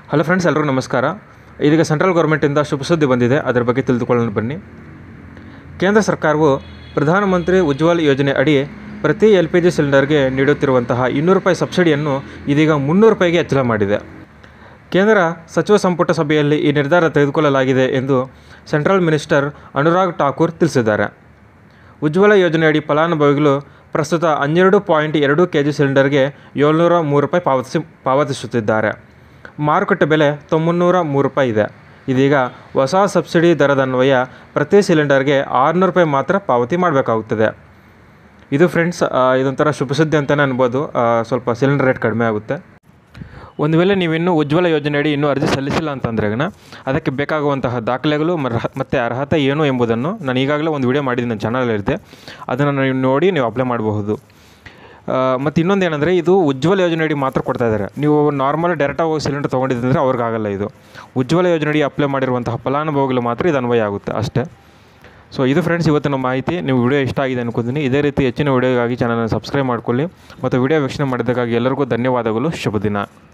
hello friends ಎಲ್ಲರಿಗೂ ನಮಸ್ಕಾರ ಇದೀಗ ಸೆಂಟ್ರಲ್ ಗೌರ್ಮೆಂಟಿಂದ ಶುಭ ಸುದ್ದಿ ಬಂದಿದೆ ಅದರ ಬಗ್ಗೆ ತಿಳಿದುಕೊಳ್ಳೋಣ ಬನ್ನಿ ಕೇಂದ್ರ ಸರ್ಕಾರವು ಪ್ರಧಾನಮಂತ್ರಿ ಉಜ್ವಲ್ ಯೋಜನೆ ಅಡಿ ಪ್ರತಿ ಎಲ್ ಪಿ ಜಿ ಸಿಲಿಂಡರ್ಗೆ ನೀಡುತ್ತಿರುವಂತಹ ಇನ್ನೂರು ರೂಪಾಯಿ ಸಬ್ಸಿಡಿಯನ್ನು ಇದೀಗ ಮುನ್ನೂರು ರೂಪಾಯಿಗೆ ಹೆಚ್ಚಳ ಮಾಡಿದೆ ಕೇಂದ್ರ ಸಚಿವ ಸಂಪುಟ ಸಭೆಯಲ್ಲಿ ಈ ನಿರ್ಧಾರ ತೆಗೆದುಕೊಳ್ಳಲಾಗಿದೆ ಎಂದು ಸೆಂಟ್ರಲ್ ಮಿನಿಸ್ಟರ್ ಅನುರಾಗ್ ಠಾಕೂರ್ ತಿಳಿಸಿದ್ದಾರೆ ಉಜ್ವಲ ಯೋಜನೆಯಡಿ ಫಲಾನುಭವಿಗಳು ಪ್ರಸ್ತುತ ಹನ್ನೆರಡು ಪಾಯಿಂಟ್ ಎರಡು ಕೆ ಜಿ ಸಿಲಿಂಡರ್ಗೆ ಏಳ್ನೂರ ಮೂರು ರೂಪಾಯಿ ಪಾವತಿಸಿ ಪಾವತಿಸುತ್ತಿದ್ದಾರೆ ಮಾರುಕಟ್ಟೆ ಬೆಲೆ ತೊಂಬನ್ನೂರ ಮೂರು ರೂಪಾಯಿ ಇದೆ ಇದೀಗ ಹೊಸ ಸಬ್ಸಿಡಿ ದರದನ್ವಯ ಪ್ರತಿ ಸಿಲಿಂಡರ್ಗೆ ಆರುನೂರು ರೂಪಾಯಿ ಮಾತ್ರ ಪಾವತಿ ಮಾಡಬೇಕಾಗುತ್ತದೆ ಇದು ಫ್ರೆಂಡ್ಸ್ ಇದೊಂಥರ ಶುಭ ಸುದ್ದಿ ಅಂತಲೇ ಅನ್ಬೋದು ಆ, ಸ್ವಲ್ಪ ಸಿಲಿಂಡರ್ ರೇಟ್ ಕಡಿಮೆ ಆಗುತ್ತೆ ಒಂದು ವೇಳೆ ನೀವಿನ್ನೂ ಉಜ್ವಲ ಯೋಜನೆಯಡಿ ಇನ್ನೂ ಅರ್ಜಿ ಸಲ್ಲಿಸಿಲ್ಲ ಅಂತಂದ್ರೆಗನ ಅದಕ್ಕೆ ಬೇಕಾಗುವಂತಹ ದಾಖಲೆಗಳು ಮರ- ಮತ್ತು ಅರ್ಹತೆ ಏನು ಎಂಬುದನ್ನು ನಾನು ಈಗಾಗಲೇ ಒಂದು ವಿಡಿಯೋ ಮಾಡಿದ್ದೀನಿ ನನ್ನ ಚಾನಲಲ್ಲಿದೆ ಅದನ್ನು ನೀವು ನೋಡಿ ನೀವು ಅಪ್ಲೈ ಮಾಡಬಹುದು ಮತ್ತು ಇನ್ನೊಂದು ಏನಂದರೆ ಇದು ಉಜ್ವಲ ಯೋಜನೆಯಡಿ ಮಾತ್ರ ಕೊಡ್ತಾ ಇದ್ದಾರೆ ನೀವು ನಾರ್ಮಲ್ ಡೈರೆಕ್ಟಾಗಿ ಹೋಗಿ ಸಿಲಿಂಡರ್ ತೊಗೊಂಡಿದ್ದಂದರೆ ಅವ್ರಿಗಾಗಲ್ಲ ಇದು ಉಜ್ವಲ ಯೋಜನೆಯಡಿ ಅಪ್ಲೈ ಮಾಡಿರುವಂತಹ ಫಲಾನುಭವಿಗಳು ಮಾತ್ರ ಇದು ಅನ್ವಯ ಆಗುತ್ತೆ ಅಷ್ಟೇ ಸೊ ಇದು ಫ್ರೆಂಡ್ಸ್ ಇವತ್ತಿನ ಮಾಹಿತಿ ನೀವು ವಿಡಿಯೋ ಇಷ್ಟ ಆಗಿದೆ ಅನ್ಕೋತೀನಿ ಇದೇ ರೀತಿ ಹೆಚ್ಚಿನ ವಿಡಿಯೋಗಾಗಿ ಚಾನಲ್ನ ಸಬ್ಸ್ಕ್ರೈಬ್ ಮಾಡ್ಕೊಳ್ಳಿ ಮತ್ತು ವಿಡಿಯೋ ವೀಕ್ಷಣೆ ಮಾಡಿದ್ದಕ್ಕಾಗಿ ಎಲ್ಲರಿಗೂ ಧನ್ಯವಾದಗಳು ಶುಭ ದಿನ